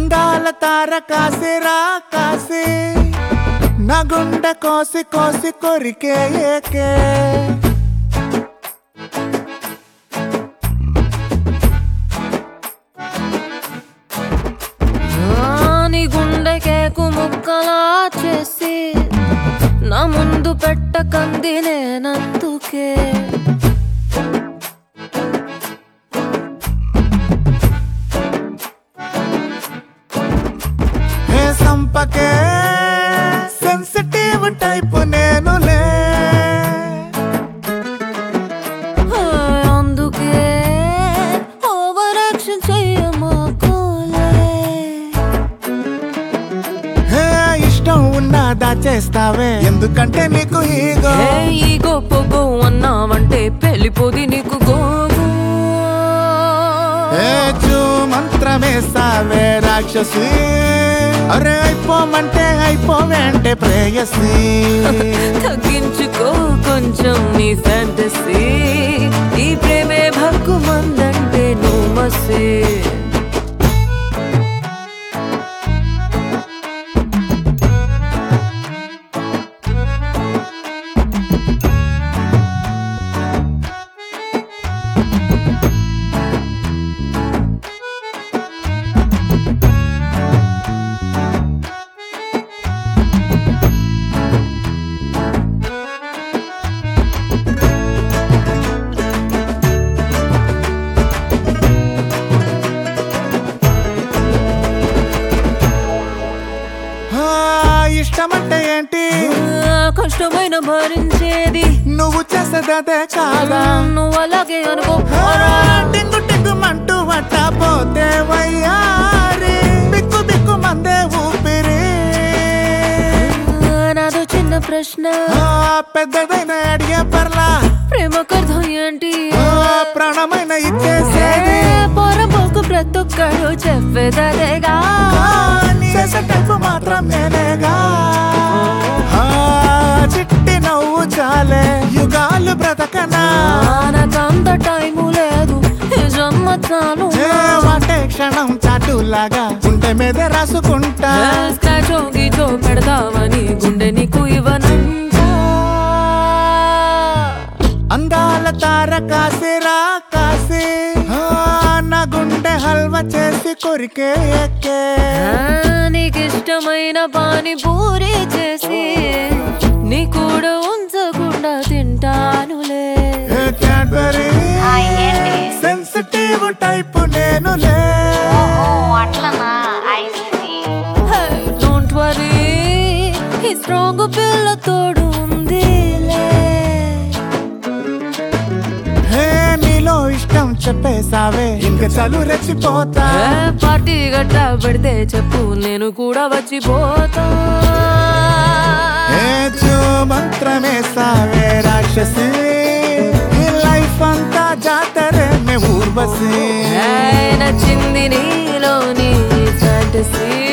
అందాల తార కాసి రా కాసి నా గుండె కోసి కోసి కొరికే ఏకే ఆ, నీ గుండె కేకు ముక్కలా చేసి నా ముందు పెట్టకంది నేనందుకే హే సంపకే సెన్సిటివ్ టైప్ నేనులే ఆ, అందుకే ఓవర్ యాక్షన్ చెయ్యమాకోలే హే ఇష్టం ఉన్నా దాచేస్తావే ఎందుకంటే నీకు ఈగో ఏ ఈగో పొగో అన్నావంటే పెళ్ళిపోది నీకు గోగు ఏ చూ మంత్రమేస్తావే రాక్షసి అరే అయిపోమంటే అయిపోవే అంటే ప్రేయసి తగ్గించుకో కొంచెం నీ ఫ్యాంటసీ ఈ ప్రేమే భక్కు మందంటే నువ్వు మసే ఆ, ఇష్టమంటే ఏంటి ఆ, కష్టమైన భరించేది నువ్వు చేసేదే కాదా నువ్వు అలాగే అనుకో ఆ, టింగు టింగుమంటూ వట్ట పోతే వయ్యారి బిక్కు బిక్కు మందే ఊపిరి ఆ, నాదో చిన్న ప్రశ్న ఆ, పెద్దదైన అడిగే పర్లా ప్రేమకు అర్థం ఏంటి ఆ, ప్రాణమైన ఇచ్చేసేది పొరపోకు ప్రతి ఒక్కడు చెప్పేదనేగా కానీ చేసేటప్పుడు మాత్రం నేనేగా ఆ, చిట్టి నవ్వు చాలే యుగాలు బ్రతకనా నాకంత టైము లేదు ఈ జన్మ చాలు ఏ వాటే క్షణం చాటులాగా గుండె మీద రాసుకుంటా స్క్రాచో గీచో పెడతావని గుండె నీకు ఇవ్వనంట అందాల తార కాసి రా కాసి ఆ, నా గుండె హల్వా చేసి కొరికే ఎక్కే ఆ, నీకిష్టమైన పాని పూరి చేసి నీ కూడా ఉంచకుండా తింటానులే ఏ క్యాడ్బరీ సెన్సిటివ్ టైప్ నేనులే అట్లనా ఐస్ డోంట్ వరీ ఈ స్ట్రాంగ్ పిల్ల తోడు ఉందిలే హే నీలో ఇష్టం చెప్పేసావే ఇంక చలు రెచ్చిపోతా ఏ పార్టీ గట్టా పెడితే చెప్పు నేను కూడా వచ్చిపోతా ఏ చూ మంత్రమే సావే రాక్షసి ఈ లైఫ్ అంతా జాతరే మే ఊర్వశి ఏ నచ్చింది నీలోని ఫ్యాంటసీ